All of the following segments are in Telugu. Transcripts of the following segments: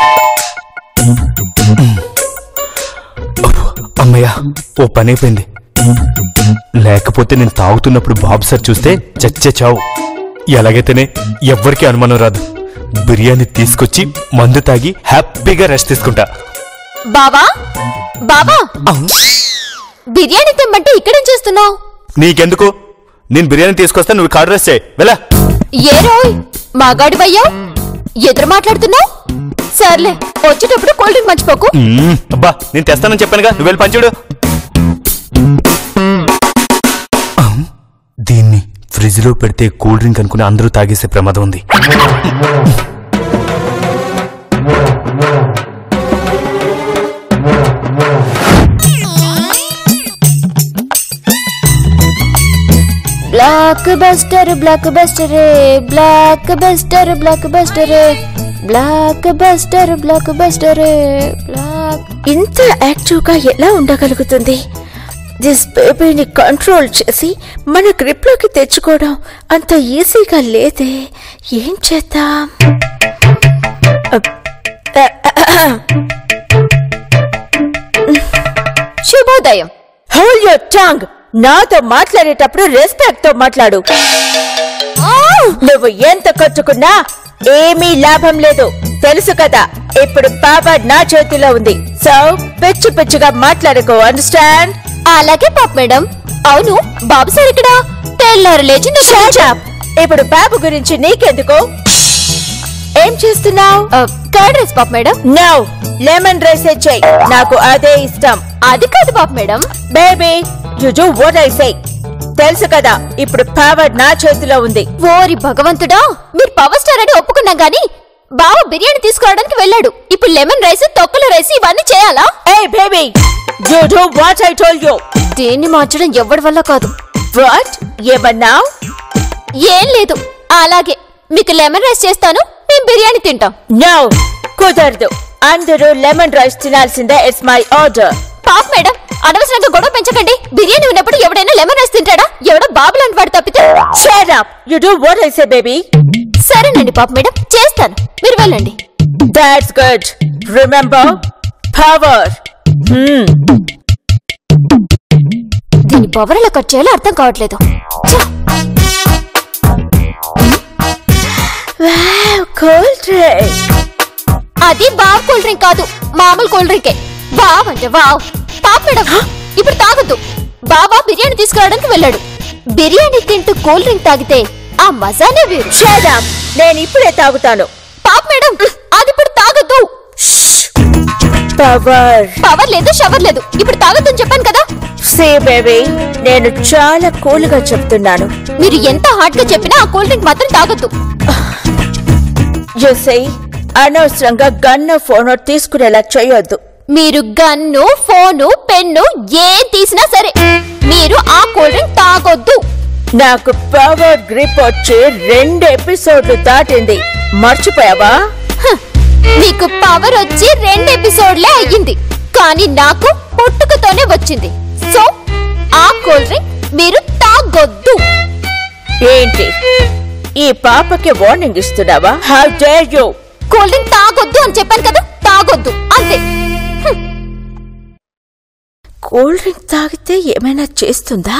అమ్మయ్యా ఓ పని అయిపోయింది లేకపోతే నేను తాగుతున్నప్పుడు బాబు సార్ చూస్తే చచ్చే చావు ఎలాగైతేనే ఎవ్వరికీ అనుమానం రాదు బిర్యానీ తీసుకొచ్చి మందు తాగి హ్యాపీగా రెస్ట్ తీసుకుంటా బావా బావా బిర్యానీ తెమ్మంటే ఇక్కడేం చేస్తున్నావు నీకెందుకు నేను బిర్యానీ తీసుకొస్తా నువ్వు కార్డు రెస్ట్ చేయి వెళ్ళా ఏ రోయ్ మాగాడివయ్యావు ఎదురు మాట్లాడుతున్నావు సర్లే వచ్చేటప్పుడు కూల్ డ్రింక్ మర్చిపోకు మ్మ్, అబ్బా నేను తెస్తానని చెప్పానుగా నువ్వు వెళ్ళి పంచుడు దీన్ని ఫ్రిడ్జ్ లో పెడితే కూల్ డ్రింక్ అనుకుని అందరూ తాగేసే ప్రమాదం ఉంది blockbuster blockbuster blockbuster blockbuster blockbuster blockbuster block ఇంత యాక్టివ్ గా ఎలా ఉండగలుగుతుంది దిస్ బేబీని కంట్రోల్ చేసి మన గ్రిప్ లోకి తెచ్చుకోవడం అంత ఈజీగా లేదే ఏం చేద్దాం శుభోదయం హోల్ యోర్ టాంగ్ నాతో మాట్లాడేటప్పుడు రెస్పెక్ట్ తో మాట్లాడు నువ్వు ఎంత కొట్టుకున్నా ఏమీ లాభం లేదు తెలుసు కదా ఇప్పుడు బాబా నా చేతిలో ఉంది సో పిచ్చి పిచ్చిగా మాట్లాడుకో అండర్స్టాండ్ అలాగే పాప్ మేడం అవును బాబు సార్ ఇక్కడ తెల్లారు లేచి నా Shut up. ఇప్పుడు బాబు గురించి నీకెందుకు ఏం చేస్తున్నావు కర్డ్ రైస్ పాప్ మేడం నో లెమన్ రైస్ చెయ్యి నాకు అదే ఇష్టం అది కాదు పాప్ madam baby you do what I say తెలుసు కదా ఇప్పుడు పవర్ నా చేతిలో ఉంది ఓరి భగవంతుడా మీరు పవర్ స్టార్ అని ఒప్పుకున్నాం గాని బావ బిర్యానీ తీసుకురావడానికి వెళ్ళాడు ఇప్పుడు లెమన్ రైస్ తొక్కల రైస్ ఇవన్నీ చేయాలా ఏ baby you do what I told you దేన్ని మార్చడం ఎవరి వల్ల కాదు వాట్ ఏమన్నావు ఏం లేదు అలాగే మీకు లెమన్ రైస్ చేస్తాను మేము బిర్యానీ తింటాం నో కుదరదు అందరూ లెమన్ రైస్ తినాల్సిందే ఇట్స్ మై ఆర్డర్ పాప మేడం అనవసరంగా గొడవ పెంచకండి బిర్యానీ ఉన్నప్పుడు ఎవడైనా లెమన్ రైస్ తింటాడా ఎవడో బాబు లాంటి వాడు తప్పితే shut up you do what I say baby సరేనండి పాప మేడం చేస్తాను మీరు వెళ్ళండి దట్స్ గుడ్ రిమెంబర్ పవర్ దీని పవర్ ఎలా కట్ చేయాలో అర్థం కావట్లేదు ఛ! కూల్ డ్రింక్ అది బావ్ కూల్ డ్రింక్ కాదు మామూలు కూల్ డ్రింకే బావ్ అంటే వావ్ పాప మేడం ఇప్పుడు తాగొద్దు బాబా బిర్యానీ తీసుకురావడానికి వెళ్ళాడు బిర్యానీ తింటూ కూల్ డ్రింక్ తాగితే ఆ మజానే వేరు షట్ అప్ నేను ఇప్పుడే తాగుతాను పాప మేడం అది ఇప్పుడు తాగొద్దు పవర్ పవర్ లేదు షవర్ లేదు ఇప్పుడు తాగొద్దని చెప్పాను కదా సే బేబీ నేను చాలా కూల్ గా చెప్తున్నాను మీరు ఎంత హాట్ గా చెప్పినా ఆ కూల్ డ్రింక్ మాత్రం తాగొద్దు యూసై అనవసరంగా గన్ను ఫోన్ తీసుకునేలా చేయొద్దు మీరు గన్ను ఫోను పెన్ను ఏం తీసినా సరే మీరు ఆ కూల్ డ్రింక్ తాగొద్దు నాకు పవర్ గ్రిప్ వచ్చి రెండు ఎపిసోడ్లు దాటింది మర్చిపోయావా హ, మీకు పవర్ వచ్చి రెండు ఎపిసోడ్లే అయ్యింది కానీ నాకు పుట్టుకతోనే వచ్చింది సో ఆ కూల్ డ్రింక్ మీరు తాగొద్దు ఏంటి ఈ పాపకి వార్నింగ్ ఇస్తున్నావా how dare you cool drink తాగొద్దు అని చెప్పాను కదా తాగొద్దు అంతే కూల్ డ్రింక్ తాగితే ఏమైనా చేస్తుందా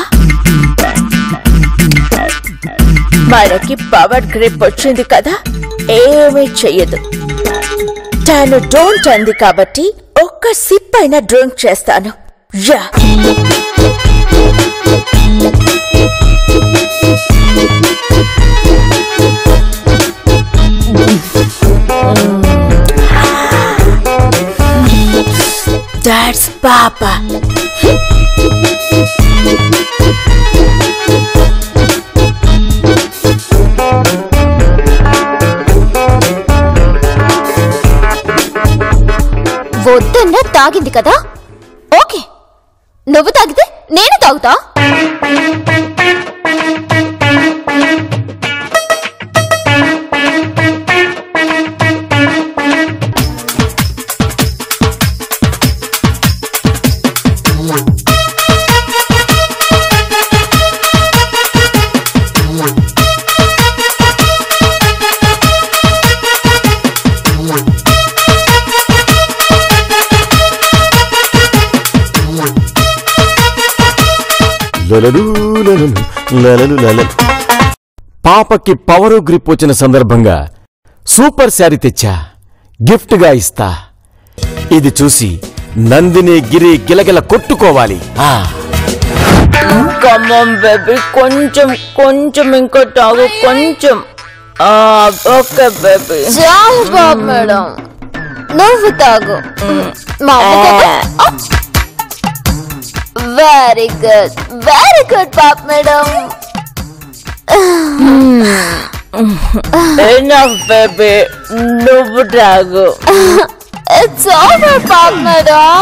మనకి పవర్ గ్రిప్ వచ్చింది కదా ఏమీ చెయ్యదు తను డోంట్ అంది కాబట్టి ఒక్క సిప్ అయినా డ్రింక్ చేస్తాను యా దాట్స్ పాపా వద్దన్నా తాగింది కదా ఓకే నువ్వు తాగితే నేను తాగుతా లలలు లలలు, లలలు లలలు. పాపకి పవరు గ్రిప్ వచ్చిన సందర్భంగా సూపర్ శారీ తెచ్చా గిఫ్ట్గా ఇస్తా ఇది చూసి నందిని గిరి గిలగిల కొట్టుకోవాలి ఆ కమ్మం బేబీ కొంచెం కొంచెం ఇంకో తాగు కొంచెం ఆ, ఓకే బేబీ చాలు బాబు మేడం నువ్వు తాగు మా వెరీ గుడ్ వెరీ గుడ్ పాప మేడం ఎనఫ్ బేబీ నువ్వు తాగు ఇట్స్ ఓవర్ పాప madam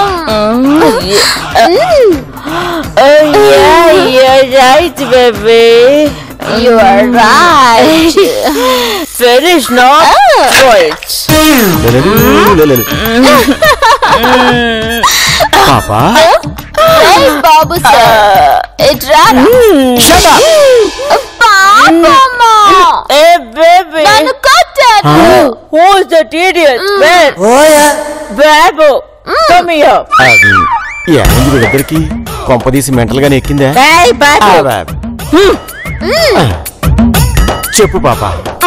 right baby you are right finish not false లలలు లలలు. పాప బాబు సార్ ఇట్ రా పాపమ్మ ఏ బేబీ నన్ను కొట్టాడు Who's that idiot? Where? Babu, come here. అది ఏమైంది వీళ్ళిద్దరికి కొంపదీసి మెంటల్ గానే ఎక్కిందా Hey, ఆ, Babu. బా- ఆ. చెప్పు పాప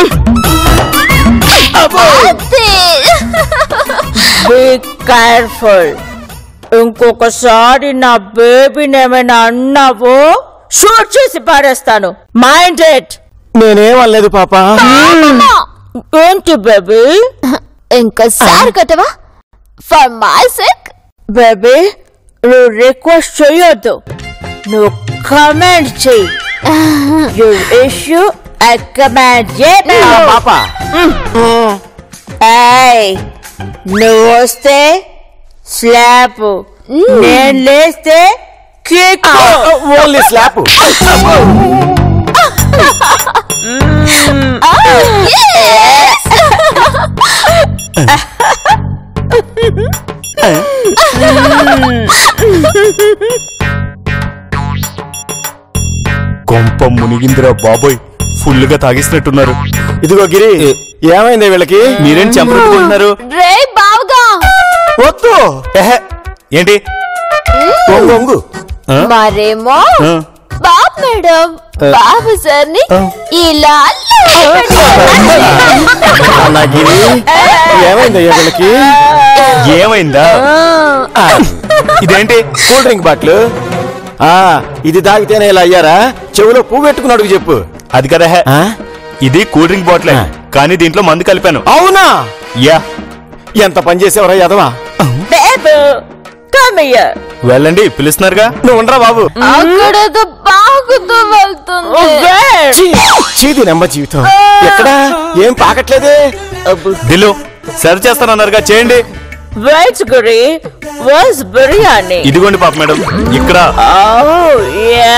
అదే Be careful. ఇంకొకసారి నా బేబీని ఏమైనా అన్నావో షూట్ చేసి పారేస్తాను మైండ్ ఇట్ నేనేం అనలేదు పాప ఏంటి బేబీ ఇంకోసారి కొట్టవా ఫర్ మై సెక్ బేబీ నువ్వు రిక్వెస్ట్ చేయొద్దు నువ్వు కమెంట్ చెయ్యి యు ఇష్యూ ఐ కమాండ్ ఆ, పాప ఏయ్ నువ్వు వస్తే స్లాప్ నేను లేస్తే కిక్ ఓన్లీ స్లాప్ కొంప మునిగిందిరా బాబోయ్ ఫుల్ గా తాగిస్తున్నట్టున్నారు ఇదిగో గిరి ఏమైంది వీళ్ళకి మీరేం చెంపరుట్టుకుంటున్నారు రే బావుగా వద్దు ఎహె, ఏంటి ఒంగు ఒంగు ఆ? మరేమో ఆ, బాబు మేడం బాబు సార్ ని ఆ. ఇలా అన్నా గిరి ఏమైందయ్యా వీళ్ళకి ఏమైందా ఆ, ఇదేంటి కూల్ డ్రింక్ బాటిల్ ఆ ఇది తాగితేనే ఇలా అయ్యారా చెవిలో పువ్వు పెట్టుకుని అడుగు చెప్పు అది కదా హే. ఆ? ఇది కూల్ డ్రింక్ బాటిల్ ఆ. కానీ దీంట్లో మందు కలిపాను అవునా యా ఎంత పని చేసేవరా యదవా బేబీ కమ్ హియర్ వెళ్ళండి పిలుస్తున్నారుగా నువ్వు ఉండరా బాబు అక్కడేదో బాగుతూ వెళ్తుంది చీ, చీది నెమ్మ జీవితం ఎక్కడా ఏం పాకట్లేదే దిల్లు సర్వ్ చేస్తానన్నారుగా చేయండి వెయిట్ గురి వాస్ బిర్యానీ ఇదిగోండి పాప మేడం ఇక్కడ ఓ యా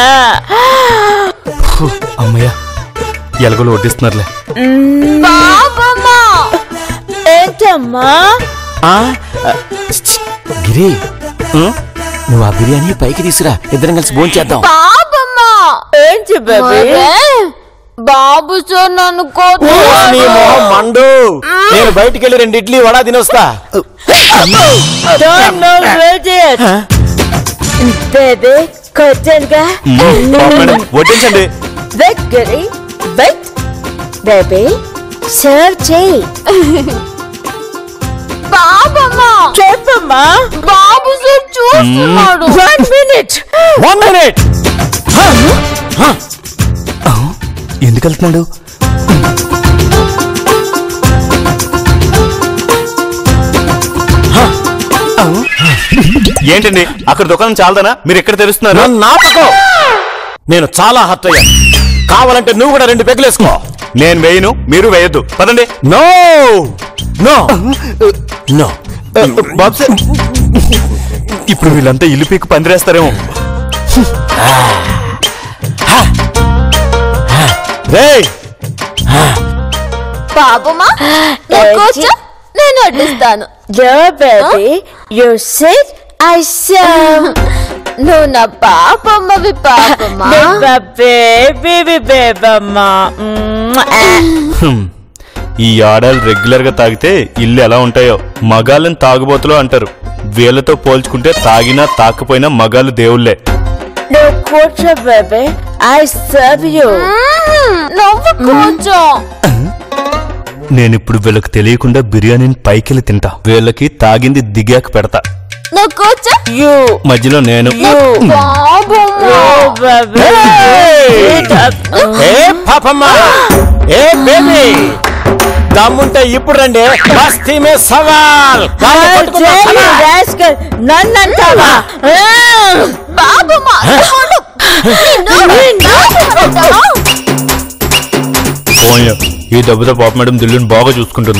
అమ్మయ్య ఎలగలు వడ్డిస్తున్నారులే బాబమ్మ ఏంటమ్మా ఆ, ఆ, ఛ్, గిరి ఉం? నువ్వు ఆ బిర్యానీ పైకి తీసురా ఇద్దరం కలిసి భోంచేద్దాం బాబమ్మ ఏంటి బేబీ మరే, బాబు సార్ నన్ను నీ మొహం కొట్టాడు మండు నేను బయటికి వెళ్ళి రెండు ఇడ్లీ వడా తినొస్తా డోంట్ నో ఇడియట్ బేబీ కొట్టనుగా పాప మేడం వడ్డించండి వెయిట్ గురి వెయిట్ బేబీ సర్వ్ చేయి బాబమ్మ చెప్పమ్మా బాబు సార్ చూస్తున్నాడు వన్ మినిట్ వన్ మినిట్ ఎందుకు వెళ్తున్నాడు ఏంటండి అక్కడ దుకాణం చాలదనా మీరు ఎక్కడ తెరుస్తున్నారు నన్ను నాపకం నేను చాలా హర్ట్ అయ్యాను కావాలంటే నువ్వు కూడా రెండు పెగ్గులేసుకో నేను వేయను మీరు వేయొద్దు పదండి నో నో నో బాబు సార్ ఇప్పుడు వీళ్ళంతా ఇల్లు పీకు పందిరేస్తారేమో రేయ్ బాబమ్మ నువ్వు కూర్చో నేను వడ్డిస్తాను yo baby you sit I serve నువ్వు నా పాపమ్మవి పాపమ్మ బేబీ బేబమ్మా హ్మ్. ఈ ఆడాలు రెగ్యులర్ గా తాగితే ఇల్లు ఎలా ఉంటాయో మగాళ్ళని తాగుబోతులు అంటారు వీళ్ళతో పోల్చుకుంటే తాగినా తాకపోయినా మగాళ్ళు దేవుళ్ళే నువ్వు కూర్చో బేబీ ఐ సర్వ్ యూ నవ్వు కొంచెం నేనిప్పుడు వీళ్ళకి తెలియకుండా బిర్యానీని పైకెళ్ళి తింటా వీళ్ళకి తాగింది దిగాక పెడతా నువ్వు కూర్చో యూ మధ్యలో నేను యూ బాబమ్మా బేబీ ఏ పాపమ్మ ఏ బేబీ దమ్ముంటే ఇప్పుడు రండి బస్తీ మే సవాల్ కాళ్ళు పట్టుకున్న సవాల్. నన్నంటావా బాబమ్మా చూడు. నిన్ను నాశనం పోన్లే, ఈ దెబ్బతో పాప మేడం దిల్లుని బాగా చూసుకుంటుంది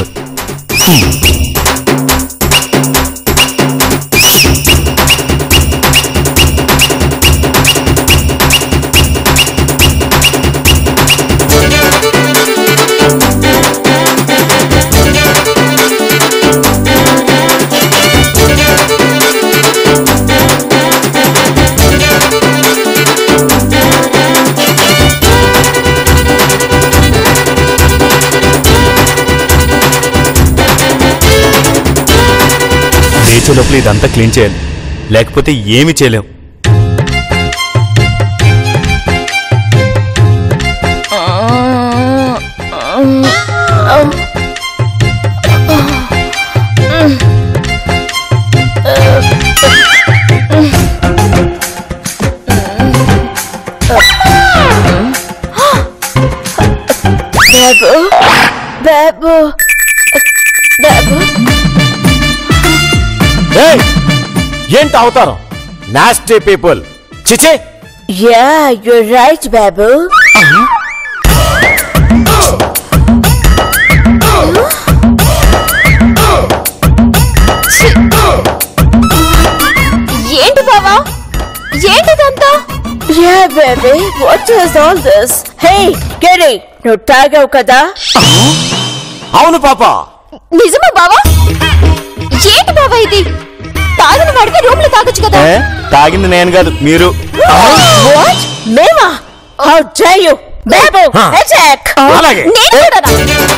లేచే లోపల ఇదంతా క్లీన్ చేయాలి లేకపోతే ఏమీ చేయలేం బాబు బాబు బాబు ఏయ్, ఏంటి అవతారం నాస్టీ పీపుల్ చిచే యా యు రైట్ బాబు ఏంటి బావా ఏంటిదంతా yeah baby what is all this hey గెరీ నువ్వు తాగావు కదా అవును పాప నిజమా బావా ఏంటి బావా ఇది తాగిన వాడికి రూమ్ లో తాగొచ్చు కదా ఏ? తాగింది నేను కాదు మీరు వాట్ మేమా హౌ డే యు బాబు Huh. అటాక్ అలాగే నేను కూడా